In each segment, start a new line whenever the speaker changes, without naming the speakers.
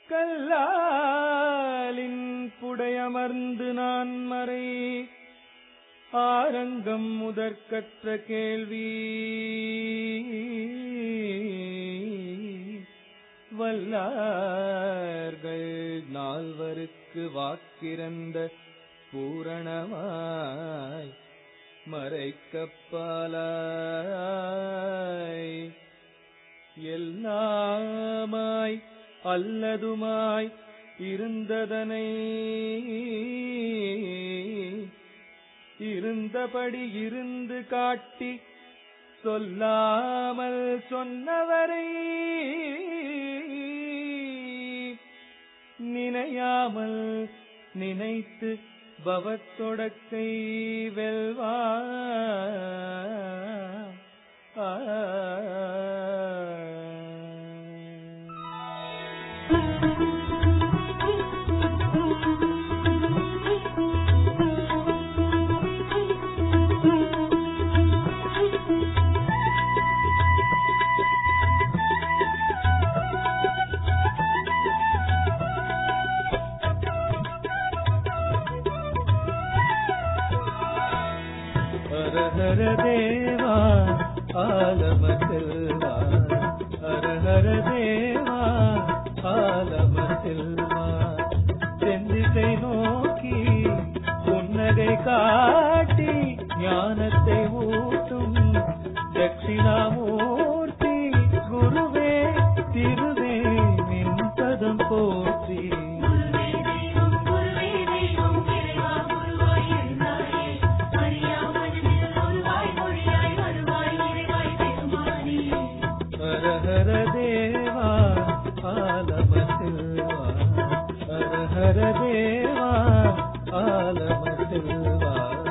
கல்லாலின் புடையமர்ந்து நான் மறை ஆரங்கம் முதற்கற்ற கேள்வி வல்லார்கள் நால்வருக்கு வாக்கிறந்த பூரணமாய் மறைக்கப்பாலாய் எல்லாமாய் அல்லதுமாய் இருந்ததனை இருந்தபடி இருந்து காட்டி சொல்லாமல் சொன்னவரை நினையாமல் நினைத்து பவத்தொடக்கை வெல்வா ஆ. ஹரஹர தேவா ஆலம செல்வா ஹரஹர தேவா ஆலம செல்வா செந்திசை நோக்கி புன்னகை காட்டி ஞானத்தை ஊட்டும் தட்சிணாமூர்த்தி குருவே திருவே நின் பதம் போற்றி
குருவே தெய்வம் குருவே தெய்வம் இறைவா குருவாய் இருந்தாயே அறியாமனில் குருவாய் மொழியாய் வருவாய் இறைவாய் பெருமானே
ஹர ஹர தேவா ஆலம செல்வா ஹர ஹர தேவா ஆலம செல்வா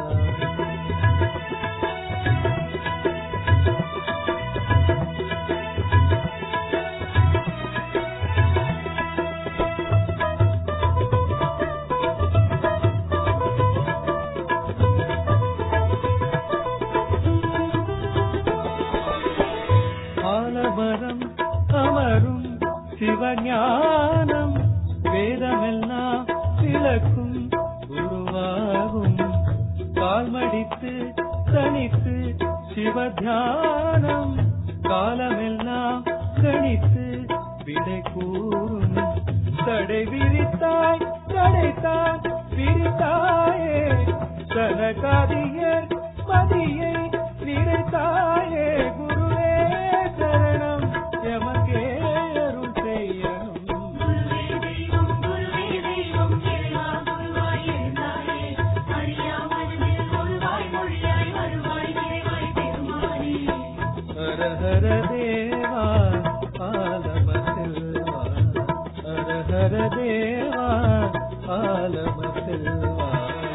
ஆலமரம் அமரும் சிவஞானம் வேதமெல்லாம் விளக்கும் உருவாகும் கால்மடித்து தனித்து சிவத்தியானம் காலமெல்லாம் கணித்து விடை கூறும் தடை விரித்தாய் தடைத்தான் விரித்தாயே சனகாதியர் மதியை நிறைத்தாயே குருவே சரணம் எமக்கே அருள் செய்யணும்
குருவே தெய்வம் குருவே தெய்வம் இறைவா குருவாய் இருந்தாயே அறியாமனில் குருவாய் மொழியாய் வருவாய் இறைவாய் பெருமானே
ஹர ஹர தேவா ஆலம செல்வா ஹர ஹர தேவா ஆலம செல்வா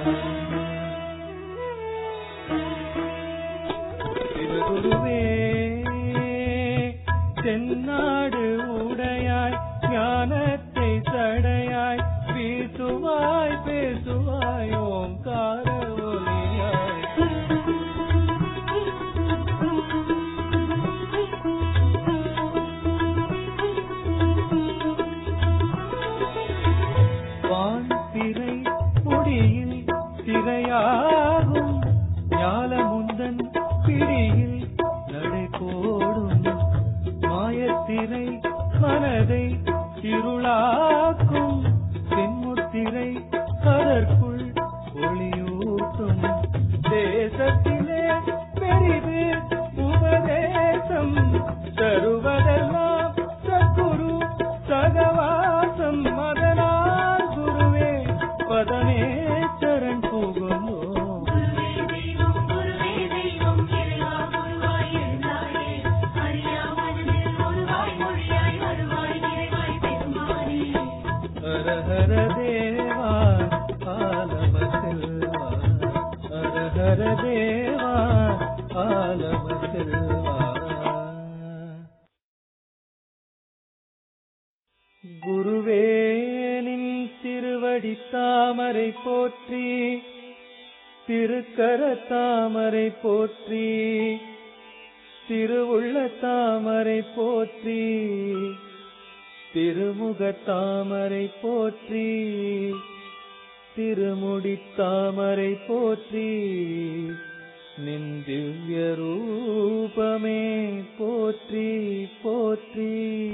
சிவகுருவே தென்னாடு உடையாய் ஞானத்தை சடையாய் வீசுவாய் பேசுவாய் ஓங்கார ஒலியாய் வான் திரை முடியில் திரையாகும் ஞாலமுந்தன் பிடியில் நடை போடும் மாயத்திரை மனதை இருளாக்கும் தென்முத்திரை அதற்குள் ஒளியூட்டும் தேசத்திலே பெரிது உபதேசம் தருவதெல்லாம் சத்குரு சகவாசம் மதனால் குருவே பதமே சரண் புகுந்தோம்
குருவே தெய்வம் குருவே தெய்வம் இறைவா குருவாய் இருந்தாயே அறியாமனில் குருவாய் மொழியாய் வருவாய் இறைவாய் பெருமானே
ஹர ஹர தேவா ஆலம செல்வா ஹர ஹர தேவா ஆலம செல்வா குருவேனின் திருவடி தாமரை போற்றி திருக்கர தாமரை போற்றி திருவுள்ள தாமரை போற்றி திருமுகத் தாமரை போற்றி திருமுடித் தாமரை போற்றி நின் திவ்ய ரூபமே போற்றி போற்றி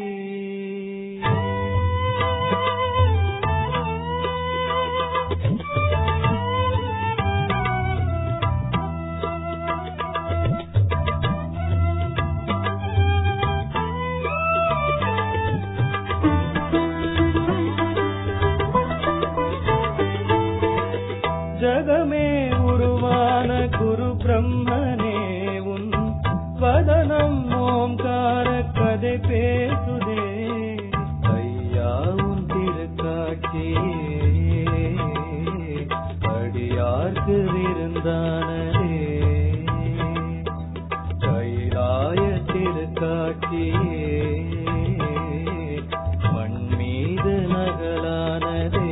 ஜகமே உருவான குரு பிரம்மனே உன் வதனம் ஓம்கார கதை பேசுதே ஐயா உன் திருக்காட்சியே அடியார்க்கு விருந்தானதே கைலாய திருக்காட்சியே மண் மீது நகலானதே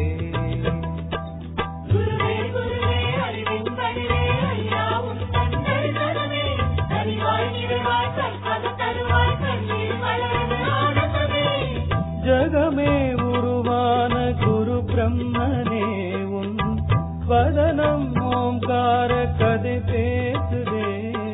குருவே குருவே அறிவின் வடிவே ஐயா உன் தந்தை தருவே அறிவாய் நிறைவாய் கற்பக தருவாய் கண்ணீர் மலரது ஆனந்தமே
ஜகமே உருவான குரு பிரம்மனே உன் வதனம் ஓம்கார கதை பேசுதே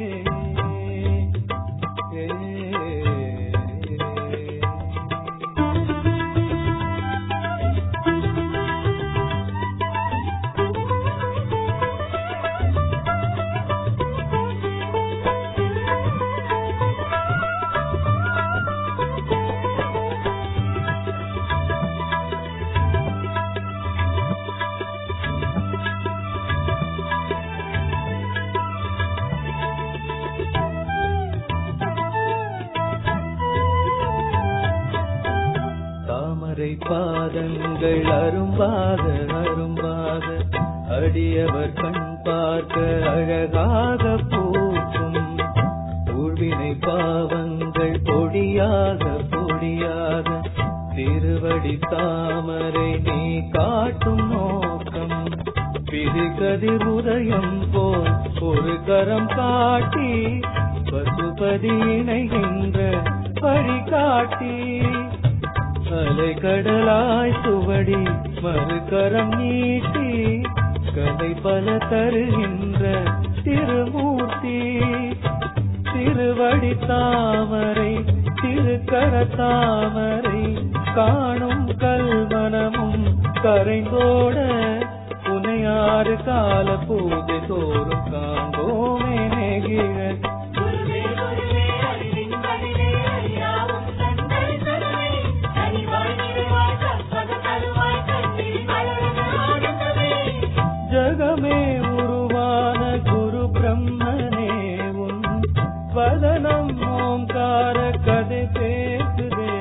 தாமரை பாதங்கள் அரும்பாக அரும்பாக அடியவர் கண் பார்க்க அழகாக பூக்கும் ஊழ்வினை பாவங்கள் பொடியாக பொடியாக திருவடி தாமரை நீ காட்டும் நோக்கம் பிரிகதிர் உதயம் போல் ஒரு கரம் காட்டி பசுபதி இணைகின்ற வழிகாட்டி அலை கடலாய் சுவடி மறுகரம் நீட்டி கதை பல தருகின்ற திருமூர்த்தி திருவடி தாமரை திருக்கர தாமரை காணும் கல்மனமும் கரைந்தோட புனையாறு கால பூஜை தோறும் காண்போமே நெகிழ
குருவே குருவே அறிவின் வடிவே ஐயா உன் தந்தை தருவே அறிவாய் நிறைவாய் கற்பக தருவாய் கண்ணீர் மலரது ஆனந்தமே
ஜகமே உருவான குரு பிரம்மனே உன் வதனம் ஓம்கார கதை பேசுதே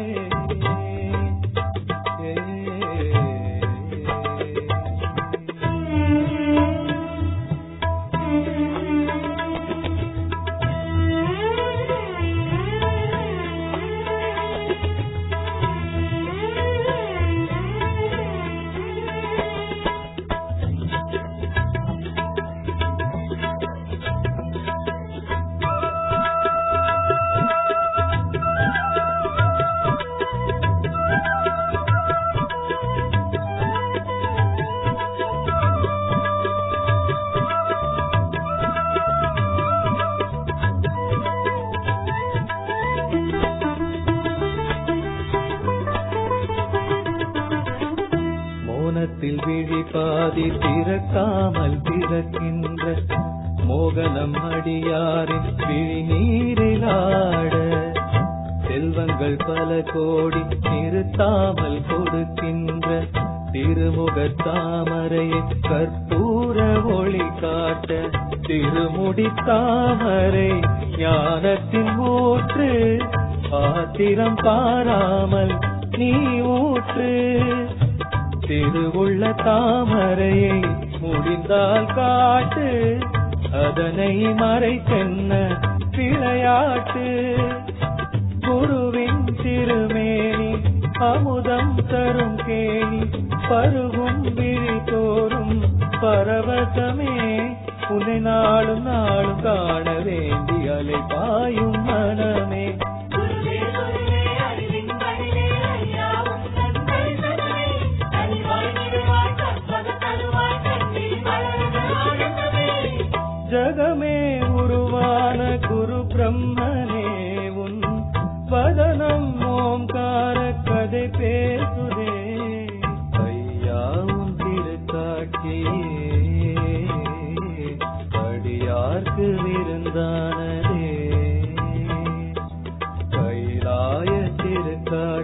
மோனத்தில் விழி பாதி திறக்காமல் திறக்கின்ற மோகனம் அடியாரின் விழி நீரிலாட செல்வங்கள் பல கோடி நிறுத்தாமல் கொடுக்கின்ற திருமுகத் தாமரையை கற்பூர ஒளி காட்ட திருமுடி தாமரை ஞானத்தின் ஊற்று பாத்திரம் பாராமல் நீ ஊற்று திருவுள்ள தாமரையை முடிந்தால் காட்டு அதனை மறைத்தென்ன விளையாட்டு குருவின் திருமேனி அமுதம் தரும் கேணி பருகும் விழி தோறும் பரவசமே உன்னை நாளும் நாளும் காண வேண்டி அலை பாயும் மனமே
குருவே குருவே அறிவின் வடிவே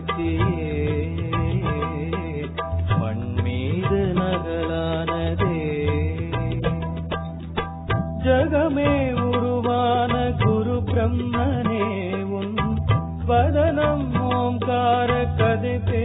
காட்சியே மண் மீது நகலானதே ஜகமே உருவான குரு பிரம்மனே உன் வதனம் ஓம்கார கதை